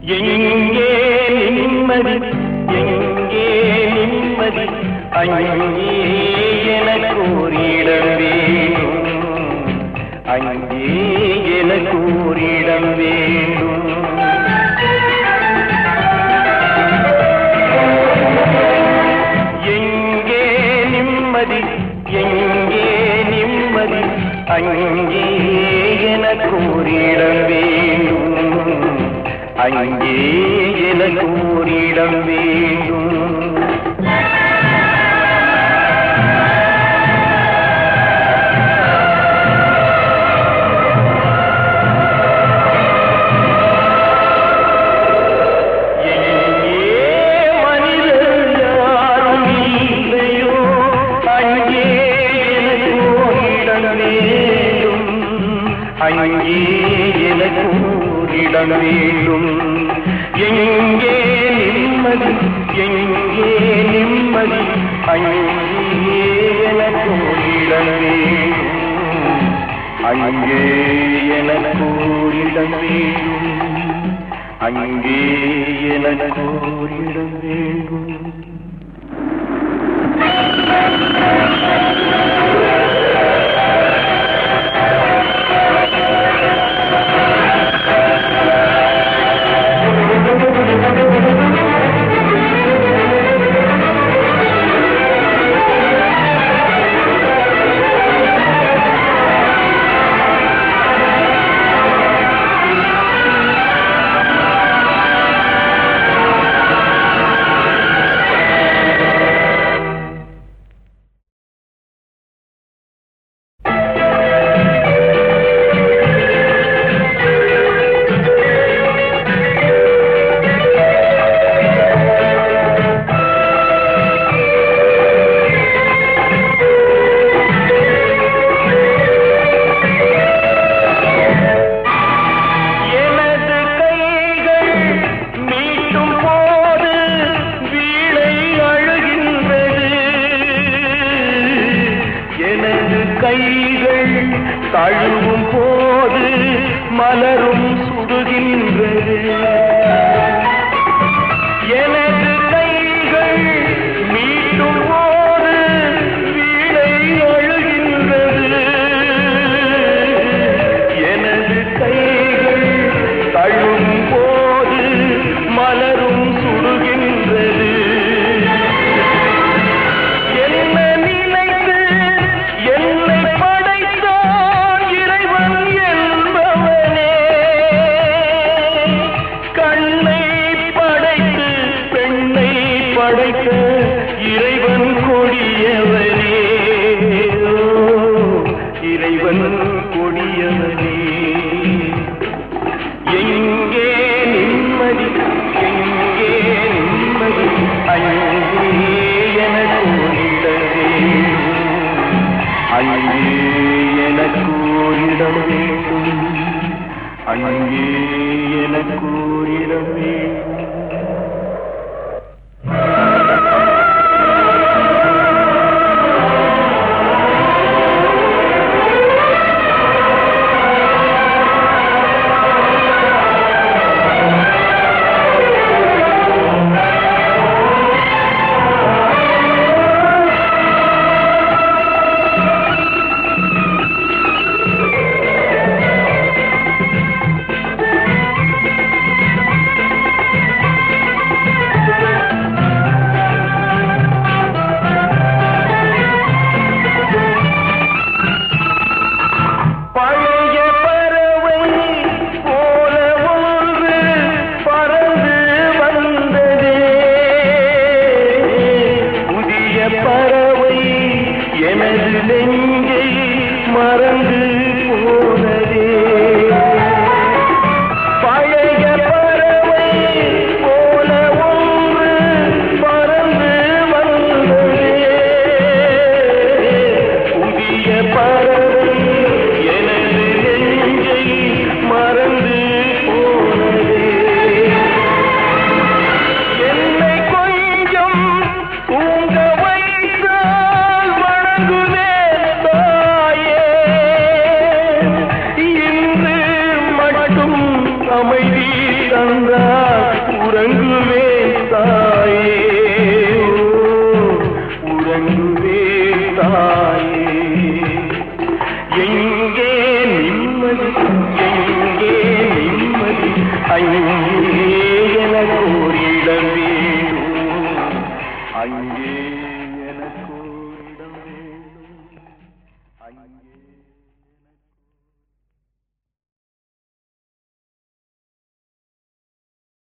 எங்கே நிம்மதி எங்கே நிம்மதி அங்கே எனக்கு ஒரு இடம் வேணும் அங்கே எனக்கு ஒரு இடம் வேண்டும் எங்கே நிம்மதி எங்கே நிம்மதி அங்கே எனக்கு ஒரு இடம் வேண்டும் அங்கே எனக்கு ஒரு இடம் வேண்டும் எங்கே மனிதர் யாரும் இல்லையோ அங்கே எனக்கு ஓரிடம் வேண்டும் அங்கே எனக்கு ஓரிடம் வேண்டும் எங்கே நிம்மதி எங்கே நிம்மதி அங்கே எனக்கு ஓரிடம் வேண்டும் அங்கே எனக்கு ஓரிடம் வேண்டும் அங்கே எனக்கு ஓரிடம் வேண்டும் எனது கைகள் மீட்டும் போது வீணை அழுகின்றது எனது கைகள் தழுவும் போது மலரும் சுடுகின்றது எனது கைகள் மீட்டும் போது வீணை அழுகின்றது எனது கைகள் தழும் போது மலரும் சுடுகின்றது என்ன நினைத்து என்னை படைத்தான் இறைவன் என்பவனே கண்ணை படைத்து பெண்ணை படைத்த இறைவன் கொடியவனே ஓ, இறைவன் கொடியவனே எங்கே நிம்மதி எங்கே நிம்மதி அங்கே எனக்கு ஓரிடம் வேண்டும் அங்கே எனக்கு ஓரிடம் வேண்டும் அங்கே எனக்கு ஓரிடம் வேண்டும் தாயே